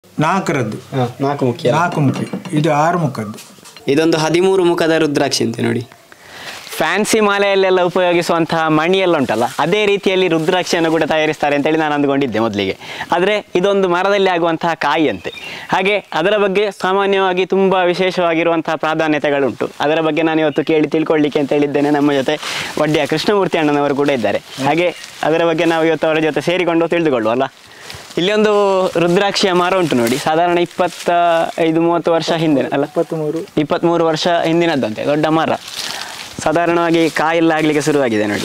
ನಾಲ್ಕರದ್ದು ನಾಲ್ಕು ಮುಖ್ಯ ನಾಲ್ಕು ಮುಖಿ ಇದು ಆರು ಮುಖದ್ದು ಇದೊಂದು ಹದಿಮೂರು ಮುಖದ ರುದ್ರಾಕ್ಷಿ ಅಂತೆ ನೋಡಿ ಫ್ಯಾನ್ಸಿ ಮಾಲೆಯಲ್ಲೆಲ್ಲ ಉಪಯೋಗಿಸುವಂತಹ ಮಣಿಯೆಲ್ಲ ಉಂಟಲ್ಲ ಅದೇ ರೀತಿಯಲ್ಲಿ ರುದ್ರಾಕ್ಷಿಯನ್ನು ಕೂಡ ತಯಾರಿಸ್ತಾರೆ ಅಂತೇಳಿ ನಾನು ಅಂದ್ಕೊಂಡಿದ್ದೆ ಮೊದಲಿಗೆ ಆದರೆ ಇದೊಂದು ಮರದಲ್ಲಿ ಆಗುವಂತಹ ಕಾಯಿ ಅಂತೆ ಹಾಗೆ ಅದರ ಬಗ್ಗೆ ಸಾಮಾನ್ಯವಾಗಿ ತುಂಬ ವಿಶೇಷವಾಗಿರುವಂತಹ ಪ್ರಾಧಾನ್ಯತೆಗಳುಂಟು ಅದರ ಬಗ್ಗೆ ನಾನು ಇವತ್ತು ಕೇಳಿ ತಿಳ್ಕೊಳ್ಳಿಕ್ಕೆ ಅಂತ ಹೇಳಿದ್ದೇನೆ ನಮ್ಮ ಜೊತೆ ವಡ್ಡಿಯ ಕೃಷ್ಣಮೂರ್ತಿ ಅಣ್ಣನವರು ಕೂಡ ಇದ್ದಾರೆ ಹಾಗೆ ಅದರ ಬಗ್ಗೆ ನಾವು ಇವತ್ತು ಅವರ ಜೊತೆ ಸೇರಿಕೊಂಡು ತಿಳಿದುಕೊಳ್ಳುವಲ್ಲ ಇಲ್ಲಿ ಒಂದು ರುದ್ರಾಕ್ಷಿಯ ಮರ ಉಂಟು ನೋಡಿ ಸಾಧಾರಣ ಇಪ್ಪತ್ತ ಐದು ಮೂವತ್ತು ವರ್ಷ ಹಿಂದೆ ಅಲ್ಲ ಇಪ್ಪತ್ತ್ಮೂರು ಇಪ್ಪತ್ತ್ಮೂರು ವರ್ಷ ಹಿಂದಿನದ್ದಂತೆ ದೊಡ್ಡ ಮರ ಸಾಧಾರಣವಾಗಿ ಕಾಯೆಲ್ಲ ಆಗಲಿಕ್ಕೆ ಶುರುವಾಗಿದೆ ನೋಡಿ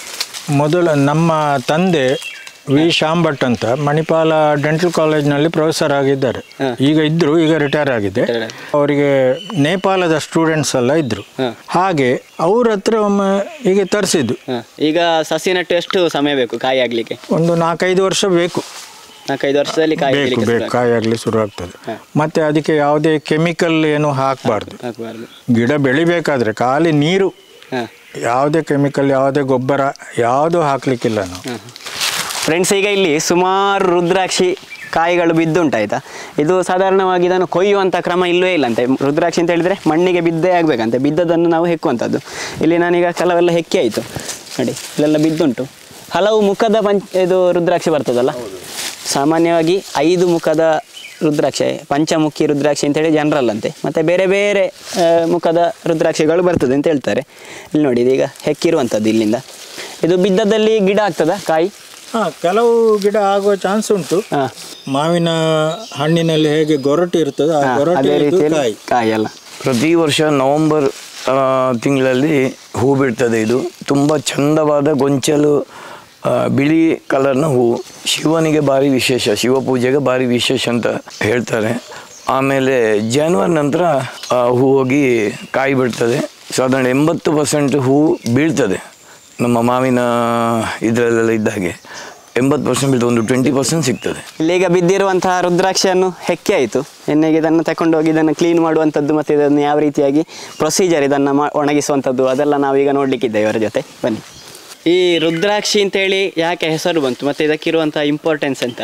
ಮೊದಲು ನಮ್ಮ ತಂದೆ ವಿ ಶ್ಯಾಮ್ ಭಟ್ ಅಂತ ಮಣಿಪಾಲ ಡೆಂಟಲ್ ಕಾಲೇಜ್ನಲ್ಲಿ ಪ್ರೊಫೆಸರ್ ಆಗಿದ್ದಾರೆ ಹ. ಈಗ ಇದ್ರು ಈಗ ರಿಟೈರ್ ಆಗಿದೆ Retired. ಅವರಿಗೆ ನೇಪಾಳದ ಸ್ಟೂಡೆಂಟ್ಸ್ ಎಲ್ಲ ಇದ್ರು ಹ. ಹಾಗೆ ಅವ್ರ ಹತ್ರ ಒಮ್ಮೆ ಹೀಗೆ ತರಿಸಿದ್ದು ಹ. ಈಗ ಸಸಿ ನೆಟ್ಟು ಎಷ್ಟು ಸಮಯ ಬೇಕು ಕಾಯಿ ಆಗಲಿಕ್ಕೆ ಒಂದು ನಾಲ್ಕೈದು ವರ್ಷ ಬೇಕು ನಾಲ್ಕೈದು ವರ್ಷದಲ್ಲಿ ಕಾಯಿ ಬೇಕು ಆಗಲಿಕ್ಕೆ ಬೇಕು ಕಾಯಿ ಆಗಲಿ ಶುರು ಆಗ್ತದೆ ಹ. ಮತ್ತೆ ಅದಕ್ಕೆ ಯಾವುದೇ ಕೆಮಿಕಲ್ ಏನು ಹಾಕಬಾರ್ದು ಹಾಕಬಾರ್ದು ಗಿಡ ಬೆಳಿಬೇಕಾದ್ರೆ ಖಾಲಿ ನೀರು ಹಾಂ ಯಾವುದೇ ಕೆಮಿಕಲ್ ಯಾವುದೇ ಗೊಬ್ಬರ ಯಾವುದೂ ಹಾಕ್ಲಿಕ್ಕಿಲ್ಲ ನಾವು ಫ್ರೆಂಡ್ಸ್ ಈಗ ಇಲ್ಲಿ ಸುಮಾರು ರುದ್ರಾಕ್ಷಿ ಕಾಯಿಗಳು ಬಿದ್ದುಂಟಾಯ್ತಾ ಇದು ಸಾಧಾರಣವಾಗಿ ಇದನ್ನು ಕೊಯ್ಯುವಂಥ ಕ್ರಮ ಇಲ್ಲವೇ ಇಲ್ಲಂತೆ ರುದ್ರಾಕ್ಷಿ ಅಂತ ಹೇಳಿದರೆ ಮಣ್ಣಿಗೆ ಬಿದ್ದೇ ಆಗಬೇಕಂತೆ ಬಿದ್ದದನ್ನು ನಾವು ಹೆಕ್ಕುವಂಥದ್ದು ಇಲ್ಲಿ ನಾನೀಗ ಕೆಲವೆಲ್ಲ ಹೆಕ್ಕಿ ಆಯಿತು ನೋಡಿ ಇಲ್ಲೆಲ್ಲ ಬಿದ್ದುಂಟು ಹಲವು ಮುಖದ ಪಂಚ ಇದು ರುದ್ರಾಕ್ಷಿ ಬರ್ತದಲ್ಲ ಸಾಮಾನ್ಯವಾಗಿ ಐದು ಮುಖದ ರುದ್ರಾಕ್ಷಿ ಪಂಚಮುಖಿ ರುದ್ರಾಕ್ಷಿ ಅಂತೇಳಿ ಜನರಲ್ ಅಂತೆ ಮತ್ತು ಬೇರೆ ಬೇರೆ ಆ, ಮುಖದ ರುದ್ರಾಕ್ಷಿಗಳು ಬರ್ತದೆ ಅಂತ ಹೇಳ್ತಾರೆ ಇಲ್ಲಿ ನೋಡಿ ಇದೀಗ ಹೆಕ್ಕಿರುವಂಥದ್ದು ಇಲ್ಲಿಂದ ಇದು ಬಿದ್ದದಲ್ಲಿ ಗಿಡ ಆಗ್ತದ ಕಾಯಿ ಹಾಂ ಕೆಲವು ಗಿಡ ಆಗುವ ಚಾನ್ಸ್ ಉಂಟು ಹಾಂ ಮಾವಿನ ಹಣ್ಣಿನಲ್ಲಿ ಹೇಗೆ ಗೊರಟು ಇರ್ತದೆ ಆ ಗೊರಟು ಅದೇ ಇದು ರೀತಿಯಲ್ಲಿ ಕಾಯಿ ಕಾಯಿ ಅಲ್ಲ ಪ್ರತಿ ವರ್ಷ ನವೆಂಬರ್ ಆ, ತಿಂಗಳಲ್ಲಿ ಹೂ ಬಿಡ್ತದೆ ಇದು ತುಂಬ ಚಂದವಾದ ಗೊಂಚಲು ಆ, ಬಿಳಿ ಕಲರ್ನ ಹೂವು ಶಿವನಿಗೆ ಭಾರಿ ವಿಶೇಷ ಶಿವ ಪೂಜೆಗೆ ಭಾರಿ ವಿಶೇಷ ಅಂತ ಹೇಳ್ತಾರೆ ಆಮೇಲೆ ಜಾನ್ವರಿ ನಂತರ ಆ, ಹೂ ಹೋಗಿ ಕಾಯಿ ಬಿಡ್ತದೆ ಸಾಧಾರಣ ಎಂಬತ್ತು ಪರ್ಸೆಂಟ್ ಹೂ ಬೀಳ್ತದೆ ನಮ್ಮ ಮಾವಿನ ಇದರಲ್ಲೆಲ್ಲ ಇದ್ದ ಹಾಗೆ ಎಂಬತ್ತು ಪರ್ಸೆಂಟ್ ಬೀಳ್ತದೆ ಒಂದು ಟ್ವೆಂಟಿ ಪರ್ಸೆಂಟ್ ಸಿಗ್ತದೆ ಇಲ್ಲೀಗ ಬಿದ್ದಿರುವಂತಹ ರುದ್ರಾಕ್ಷಿಯನ್ನು ಹೆಕ್ಕಿ ಆಯಿತು ಎಣ್ಣೆಗೆ ಇದನ್ನು ತಗೊಂಡೋಗಿ ಇದನ್ನು ಕ್ಲೀನ್ ಮಾಡುವಂಥದ್ದು ಮತ್ತು ಇದನ್ನು ಯಾವ ರೀತಿಯಾಗಿ ಪ್ರೊಸೀಜರ್ ಇದನ್ನು ಮಾ ಒಣಗಿಸುವಂಥದ್ದು ಅದೆಲ್ಲ ನಾವೀಗ ನೋಡಲಿಕ್ಕಿದ್ದೇವೆ ಇವರ ಜೊತೆ ಬನ್ನಿ ಈ ರುದ್ರಾಕ್ಷಿ ಅಂತೇಳಿ ಯಾಕೆ ಹೆಸರು ಬಂತು ಮತ್ತು ಇದಕ್ಕಿರುವಂಥ ಇಂಪಾರ್ಟೆನ್ಸ್ ಅಂತ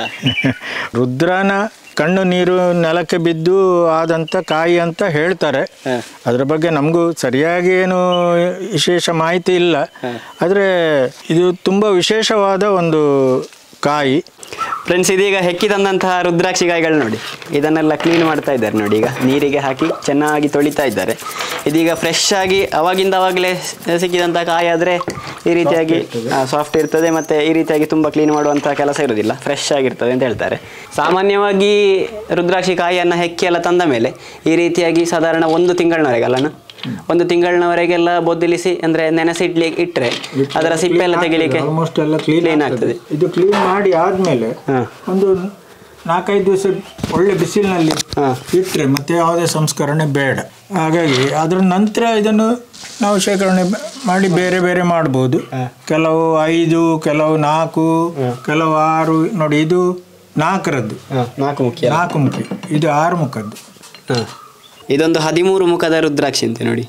ರುದ್ರನ ಕಣ್ಣು ನೀರು ನೆಲಕ್ಕೆ ಬಿದ್ದು ಆದಂಥ ಕಾಯಿ ಅಂತ ಹೇಳ್ತಾರೆ ಹ. ಅದರ ಬಗ್ಗೆ ನಮಗೂ ಸರಿಯಾಗಿ ಏನು ವಿಶೇಷ ಮಾಹಿತಿ ಇಲ್ಲ ಆದರೆ ಇದು ತುಂಬ ವಿಶೇಷವಾದ ಒಂದು ಕಾಯಿ ಫ್ರೆಂಡ್ಸ್ ಇದೀಗ ಹೆಕ್ಕಿ ತಂದಂತಹ ರುದ್ರಾಕ್ಷಿ ಕಾಯಿಗಳು ನೋಡಿ ಇದನ್ನೆಲ್ಲ ಕ್ಲೀನ್ ಮಾಡ್ತಾ ಇದ್ದಾರೆ ನೋಡಿ ಈಗ ನೀರಿಗೆ ಹಾಕಿ ಚೆನ್ನಾಗಿ ತೊಳಿತಾ ಇದ್ದಾರೆ ಇದೀಗ ಫ್ರೆಶ್ ಆಗಿ ಅವಾಗಿಂದ ಅವಾಗಲೇ ಸಿಕ್ಕಿದಂಥ ಕಾಯಿ ಆದರೆ ಈ ರೀತಿಯಾಗಿ ಸಾಫ್ಟ್ ಇರ್ತದೆ ಮತ್ತು ಈ ರೀತಿಯಾಗಿ ತುಂಬ ಕ್ಲೀನ್ ಮಾಡುವಂಥ ಕೆಲಸ ಇರೋದಿಲ್ಲ ಫ್ರೆಶ್ ಆಗಿರ್ತದೆ ಅಂತ ಹೇಳ್ತಾರೆ ಸಾಮಾನ್ಯವಾಗಿ ರುದ್ರಾಕ್ಷಿ ಕಾಯಿಯನ್ನು ಹೆಕ್ಕಿ ಎಲ್ಲ ತಂದ ಮೇಲೆ ಈ ರೀತಿಯಾಗಿ ಸಾಧಾರಣ ಒಂದು ತಿಂಗಳಿನವರೆಗೆ ಅಲ್ಲಣ್ಣ ಒಂದು ತಿಂಗಳಿನವರೆಗೆಲ್ಲ ಬೊದ್ದಿಲಿಸಿ ಅಂದರೆ ನೆನೆಸಿಡ್ಲಿ ಇಟ್ಟರೆ ಅದರ ಸಿಪ್ಪೆ ಎಲ್ಲ ತೆಗಿಲಿಕ್ಕೆ ಆಲ್ಮೋಸ್ಟ್ ಎಲ್ಲ ಕ್ಲೀನ್ ಕ್ಲೀನ್ ಆಗ್ತದೆ ಆಗ್ತದೆ ಇದು ಕ್ಲೀನ್ ಮಾಡಿ ಆದಮೇಲೆ ಹಾಂ ಒಂದು ನಾಲ್ಕೈದು ದಿವಸ ಒಳ್ಳೆ ಬಿಸಿಲಿನಲ್ಲಿ ಹಾಂ ಇಟ್ಟರೆ ಮತ್ತೆ ಯಾವುದೇ ಸಂಸ್ಕರಣೆ ಬೇಡ ಹಾಗಾಗಿ ಅದರ ನಂತರ ಇದನ್ನು ನಾವು ಶೇಖರಣೆ ಬ- ಮಾಡಿ ಬೇರೆ ಬೇರೆ ಮಾಡ್ಬೋದು ಕೆಲವು ಐದು ಕೆಲವು ನಾಲ್ಕು ಕೆಲವು ಆರು ನೋಡಿ ಇದು ನಾಲ್ಕರದ್ದು ನಾಲ್ಕು ಮುಖ್ಯ ನಾಲ್ಕು ಮುಖಿ ಇದು ಆರು ಮುಖದ್ದು ಇದೊಂದು ಹದಿಮೂರು ಮುಖದ ರುದ್ರಾಕ್ಷಿ ಅಂತೆ ನೋಡಿ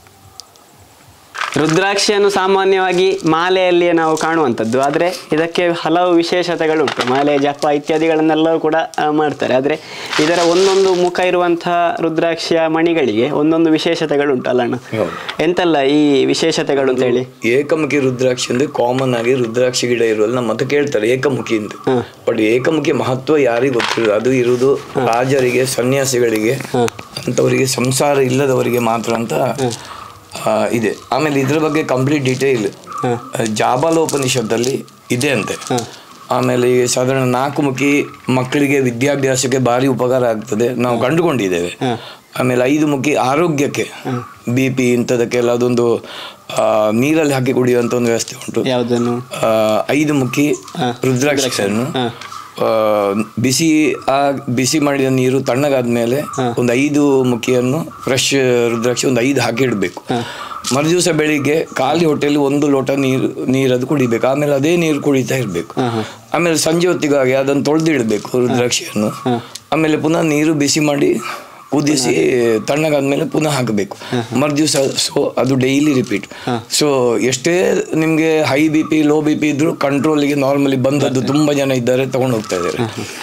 ರುದ್ರಾಕ್ಷಿಯನ್ನು ಸಾಮಾನ್ಯವಾಗಿ ಮಾಲೆಯಲ್ಲಿ ನಾವು ಕಾಣುವಂಥದ್ದು ಆದರೆ ಇದಕ್ಕೆ ಹಲವು ವಿಶೇಷತೆಗಳುಂಟು ಮಾಲೆ ಜಪ ಇತ್ಯಾದಿಗಳನ್ನೆಲ್ಲವೂ ಕೂಡ ಆ, ಮಾಡ್ತಾರೆ ಆದರೆ ಇದರ ಒಂದೊಂದು ಮುಖ ಇರುವಂತಹ ರುದ್ರಾಕ್ಷಿಯ ಮಣಿಗಳಿಗೆ ಒಂದೊಂದು ವಿಶೇಷತೆಗಳುಂಟು ಅಲ್ಲಣ್ಣ ಎಂತೆಲ್ಲ ಈ ವಿಶೇಷತೆಗಳು ಅಂತ ಹೇಳಿ ಏಕಮುಖಿ ರುದ್ರಾಕ್ಷಿ ಅಂದ್ರೆ ಕಾಮನ್ ಆಗಿ ರುದ್ರಾಕ್ಷಿ ಗಿಡ ಇರುವಲ್ಲಿ ನಮ್ಮ ಹತ್ರ ಕೇಳ್ತಾರೆ ಏಕಮುಖಿ ಅಂತ ಬಟ್ ಏಕಮುಖಿ ಮಹತ್ವ ಯಾರಿಗೂ ಗೊತ್ತಿಲ್ಲ ಅದು ಇರುವುದು ರಾಜರಿಗೆ ಸನ್ಯಾಸಿಗಳಿಗೆ ಅಂತವರಿಗೆ ಸಂಸಾರ ಇಲ್ಲದವರಿಗೆ ಮಾತ್ರ ಅಂತ ಆ, ಇದೆ ಆಮೇಲೆ ಇದ್ರ ಬಗ್ಗೆ ಕಂಪ್ಲೀಟ್ ಡೀಟೇಲ್ ಜಾಬಾಲೋಪನಿಷತ್ತಲ್ಲಿ ಇದೆ ಅಂತೆ ಆಮೇಲೆ ಈ ಸಾಧಾರಣ ನಾಲ್ಕು ಮುಖಿ ಮಕ್ಕಳಿಗೆ ವಿದ್ಯಾಭ್ಯಾಸಕ್ಕೆ ಭಾರಿ ಉಪಕಾರ ಆಗ್ತದೆ ನಾವು ಕಂಡುಕೊಂಡಿದ್ದೇವೆ ಆಮೇಲೆ ಐದು ಮುಖಿ ಆರೋಗ್ಯಕ್ಕೆ ಬಿ ಪಿ ಇಂಥದಕ್ಕೆಲ್ಲ ಅದೊಂದು ಆ, ನೀರಲ್ಲಿ ಹಾಕಿ ಕುಡಿಯುವಂತ ಒಂದು ವ್ಯವಸ್ಥೆ ಉಂಟು ಯಾವುದನ್ನು ಆ, ಐದು ಮುಖಿ ರುದ್ರಾಕ್ಷಿಯನ್ನು ಆ, ಬಿಸಿ ಆ ಬಿಸಿ ಮಾಡಿದ ನೀರು ತಣ್ಣಗಾದ್ಮೇಲೆ ಒಂದು ಐದು ಮುಖಿಯನ್ನು ಫ್ರೆಶ್ ರುದ್ರಾಕ್ಷಿ ಒಂದು ಐದು ಹಾಕಿ ಇಡಬೇಕು ಮರುದಿವಸ ಬೆಳಿಗ್ಗೆ ಖಾಲಿ ಹೊಟ್ಟೆಯಲ್ಲಿ ಒಂದು ಲೋಟ ನೀರು ನೀರದು ಕುಡಿಬೇಕು ಆಮೇಲೆ ಅದೇ ನೀರು ಕುಡಿತಾ ಇರಬೇಕು ಆಮೇಲೆ ಸಂಜೆ ಹೊತ್ತಿಗಾಗಿ ಅದನ್ನು ತೊಳೆದಿಡಬೇಕು ರುದ್ರಾಕ್ಷಿಯನ್ನು ಆಮೇಲೆ ಪುನಃ ನೀರು ಬಿಸಿ ಮಾಡಿ ಕುದಿಸಿ ತಣ್ಣಗಾದ್ಮೇಲೆ ಪುನಃ ಹಾಕಬೇಕು ಮರುದಿವಸ ಸೊ ಅದು ಡೈಲಿ ರಿಪೀಟ್ ಸೊ ಎಷ್ಟೇ ನಿಮಗೆ high B P low B P ಇದ್ರೂ ಕಂಟ್ರೋಲಿಗೆ ನಾರ್ಮಲಿ ಬಂದದ್ದು ತುಂಬ ಜನ ಇದ್ದಾರೆ ತಗೊಂಡು ಹೋಗ್ತಾ ಇದ್ದಾರೆ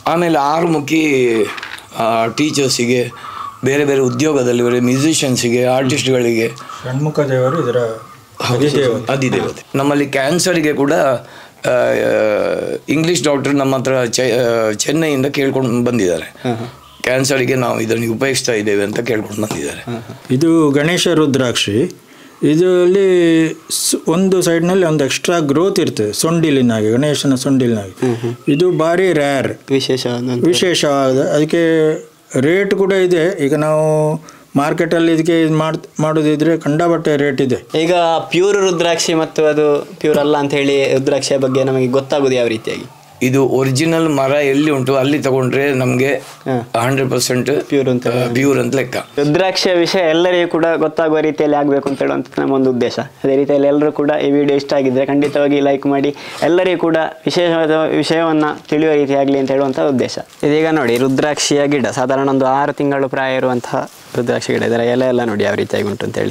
ಆಮೇಲೆ ಆರು ಮುಖಿ ಟೀಚರ್ಸಿಗೆ ಬೇರೆ ಬೇರೆ ಉದ್ಯೋಗದಲ್ಲಿ ಬೇರೆ ಮ್ಯೂಸಿಷಿಯನ್ಸಿಗೆ ಆರ್ಟಿಸ್ಟ್ಗಳಿಗೆ ಷಣ್ಮುಖ ದೇವರು ಇದರ ಅಧಿದೇವತೆ ಅಧಿದೇವತೆ ನಮ್ಮಲ್ಲಿ ಕ್ಯಾನ್ಸರ್ಗೆ ಕೂಡ ಆ, ಇಂಗ್ಲಿಷ್ ಡಾಕ್ಟರ್ ನಮ್ಮ ಹತ್ರ ಚೆ- ಆ, ಚೆನ್ನೈಯಿಂದ ಕೇಳ್ಕೊಂಡು ಬಂದಿದ್ದಾರೆ ಕ್ಯಾನ್ಸರ್ಗೆ ನಾವು ಇದನ್ನು ಉಪಯೋಗಿಸ್ತಾ ಇದ್ದೇವೆ ಅಂತ ಕೇಳ್ಕೊಂಡು ಬಂದಿದ್ದಾರೆ ಇದು ಗಣೇಶ ರುದ್ರಾಕ್ಷಿ ಇದರಲ್ಲಿ ಸ್- ಒಂದು ಸೈಡ್ನಲ್ಲಿ ಒಂದು ಎಕ್ಸ್ಟ್ರಾ ಗ್ರೋತ್ ಇರ್ತದೆ ಸೊಂಡಿಲಿನಾಗೆ ಗಣೇಶನ ಸೊಂಡಿಲಿನಾಗೆ ಇದು ಭಾರಿ ರ್ಯಾರ್ ವಿಶೇಷವಾದ ವಿಶೇಷವಾದ ಅದಕ್ಕೆ ರೇಟ್ ಕೂಡ ಇದೆ ಈಗ ನಾವು ಮಾರ್ಕೆಟಲ್ಲಿ ಇದಕ್ಕೆ ಇದು ಮಾಡ್ ಮಾಡೋದಿದ್ರೆ ಕಂಡಬಟ್ಟೆ ರೇಟ್ ಇದೆ ಈಗ ಪ್ಯೂರ್ ರುದ್ರಾಕ್ಷಿ ಮತ್ತು ಅದು ಪ್ಯೂರ್ ಅಲ್ಲ ಅಂತ ಹೇಳಿ ರುದ್ರಾಕ್ಷಿಯ ಬಗ್ಗೆ ನಮಗೆ ಗೊತ್ತಾಗೋದು ಯಾವ ರೀತಿಯಾಗಿ ಇದು ಒರಿಜಿನಲ್ ಮರ ಎಲ್ಲಿ ಉಂಟು ಅಲ್ಲಿ ತಗೊಂಡ್ರೆ ನಮಗೆ ಹಾ. ಹಂಡ್ರೆಡ್ ಪರ್ಸೆಂಟ್ ಪ್ಯೂರ್ ಅಂತ ಪ್ಯೂರ್ ಅಂತ ಲೆಕ್ಕ ರುದ್ರಾಕ್ಷಿಯ ವಿಷಯ ಎಲ್ಲರಿಗೂ ಕೂಡ ಗೊತ್ತಾಗುವ ರೀತಿಯಲ್ಲಿ ಆಗಬೇಕು ಅಂತ ಹೇಳುವಂಥ ನಮ್ಮ ಒಂದು ಉದ್ದೇಶ ಅದೇ ರೀತಿಯಲ್ಲಿ ಎಲ್ಲರೂ ಕೂಡ ಈ ವಿಡಿಯೋ ಇಷ್ಟ ಆಗಿದ್ದರೆ ಖಂಡಿತವಾಗಿ ಲೈಕ್ ಮಾಡಿ ಎಲ್ಲರಿಗೂ ಕೂಡ ವಿಶೇಷವಾದ ವಿಷಯವನ್ನು ತಿಳಿಯುವ ರೀತಿ ಆಗಲಿ ಅಂತ ಹೇಳುವಂಥ ಉದ್ದೇಶ ಇದೀಗ ನೋಡಿ ರುದ್ರಾಕ್ಷಿಯ ಗಿಡ ಸಾಧಾರಣ ಒಂದು ಆರು ತಿಂಗಳು ಪ್ರಾಯ ಇರುವಂತಹ ರುದ್ರಾಕ್ಷಿ ಗಿಡ ಇದರ ಎಲೆ ಎಲ್ಲ ನೋಡಿ ಯಾವ ರೀತಿಯಾಗಿ ಉಂಟು ಅಂತೇಳಿ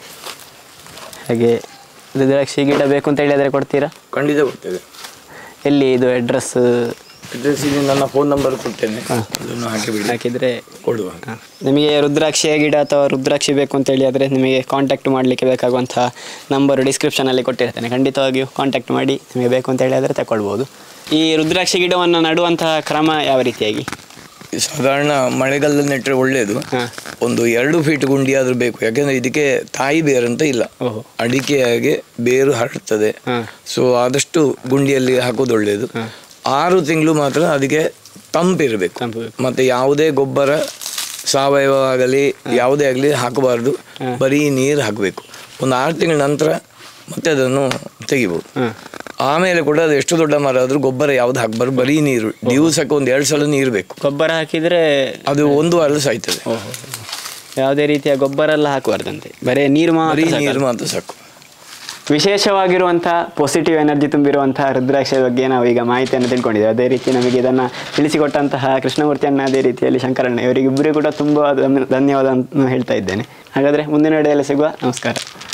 ಹಾಗೆ ರುದ್ರಾಕ್ಷಿ ಗಿಡ ಬೇಕು ಅಂತ ಹೇಳಿದರೆ ಕೊಡ್ತೀರಾ ಖಂಡಿತ ಕೊಡ್ತೇವೆ ಎಲ್ಲಿ ಇದು ಅಡ್ರೆಸ್ ಅಡ್ರೆಸ್ ಇಲ್ಲಿ ನನ್ನ ಫೋನ್ ನಂಬರ್ ಕೊಡ್ತೇನೆ ಅದನ್ನು ಹಾಕಿಬಿಡಿ ಹಾಕಿದರೆ ಕೊಡುವ ನಿಮಗೆ ರುದ್ರಾಕ್ಷಿಯ ಗಿಡ ಅಥವಾ ರುದ್ರಾಕ್ಷಿ ಬೇಕು ಅಂತ ಹೇಳಿ ಆದರೆ ನಿಮಗೆ ಕಾಂಟ್ಯಾಕ್ಟ್ ಮಾಡಲಿಕ್ಕೆ ಬೇಕಾಗುವಂತಹ ನಂಬರು ಡಿಸ್ಕ್ರಿಪ್ಷನಲ್ಲಿ ಕೊಟ್ಟಿರ್ತೇನೆ ಖಂಡಿತವಾಗಿಯೂ ಕಾಂಟ್ಯಾಕ್ಟ್ ಮಾಡಿ ನಿಮಗೆ ಬೇಕು ಅಂತ ಹೇಳಿ ಆದರೆ ತಗೊಳ್ಬೋದು ಈ ರುದ್ರಾಕ್ಷಿ ಗಿಡವನ್ನು ನಡುವಂತಹ ಕ್ರಮ ಯಾವ ರೀತಿಯಾಗಿ ಸಾಧಾರಣ ಮಳೆಗಾಲದಲ್ಲಿ ನೆಟ್ಟರೆ ಒಳ್ಳೆಯದು ಹಾಂ ಒಂದು ಎರಡು ಫೀಟ್ ಗುಂಡಿ ಆದ್ರೂ ಬೇಕು ಯಾಕೆಂದ್ರೆ ಇದಕ್ಕೆ ತಾಯಿ ಬೇರು ಅಂತ ಇಲ್ಲ ಓಹೋ ಅಡಿಕೆಯಾಗೆ ಬೇರು ಹರಡ್ತದೆ ಹಾಂ ಸೊ ಆದಷ್ಟು ಗುಂಡಿಯಲ್ಲಿ ಹಾಕೋದು ಒಳ್ಳೆಯದು ಆರು ತಿಂಗಳು ಮಾತ್ರ ಅದಕ್ಕೆ ತಂಪಿರಬೇಕು ತಂಪು ಬೇಕು. ಮತ್ತೆ ಯಾವುದೇ ಗೊಬ್ಬರ ಸಾವಯವ ಆಗಲಿ ಯಾವುದೇ ಆಗಲಿ ಹಾಕಬಾರ್ದು ಬರೀ ನೀರು ಹಾಕಬೇಕು ಒಂದು ಆರು ತಿಂಗಳ ನಂತರ ಮತ್ತೆ ಅದನ್ನು ತೆಗಿಬೋದು ಹಾಂ ಆಮೇಲೆ ಕೂಡ ಅದು ಎಷ್ಟು ದೊಡ್ಡ ಮರ ಆದ್ರೂ ಗೊಬ್ಬರ ಯಾವ್ದು ಹಾಕಬಾರ್ದು ಬರೀ ನೀರು ದಿವಸಕ್ಕೆ ಒಂದು ಎರಡು ಸಲ ನೀರು ಬೇಕು ಗೊಬ್ಬರ ಹಾಕಿದರೆ ಅದು ಒಂದು ವಾರ ಸಾಯ್ತದೆ ಯಾವುದೇ ರೀತಿಯ ಗೊಬ್ಬರ ಎಲ್ಲ ಹಾಕಬಾರ್ದಂತೆ ಬರೀ ನೀರು ಬರೀ ಮಾತ್ರ ನೀರು ಮಾತ್ರ ಸಾಕು ವಿಶೇಷವಾಗಿರುವಂಥ ಪಾಸಿಟಿವ್ ಎನರ್ಜಿ ತುಂಬಿರುವಂತಹ ರುದ್ರಾಕ್ಷಿಯ ಬಗ್ಗೆ ನಾವು ಈಗ ಮಾಹಿತಿಯನ್ನು ತಿಳ್ಕೊಂಡಿದ್ದೇವೆ ಅದೇ ರೀತಿ ನಮಗೆ ಇದನ್ನು ತಿಳಿಸಿಕೊಟ್ಟಂತಹ ಕೃಷ್ಣಮೂರ್ತಿಯನ್ನ ಅದೇ ರೀತಿಯಲ್ಲಿ ಶಂಕರಣ್ಣ ಇವರಿಗಿಬ್ಬರಿಗೂ ಕೂಡ ತುಂಬ ಧನ್ಯವಾದ ಅಂತ ಹೇಳ್ತಾ ಇದ್ದೇನೆ ಹಾಗಾದರೆ ಮುಂದಿನ ವಿಡಿಯೋದಲ್ಲಿ ಸಿಗುವ ನಮಸ್ಕಾರ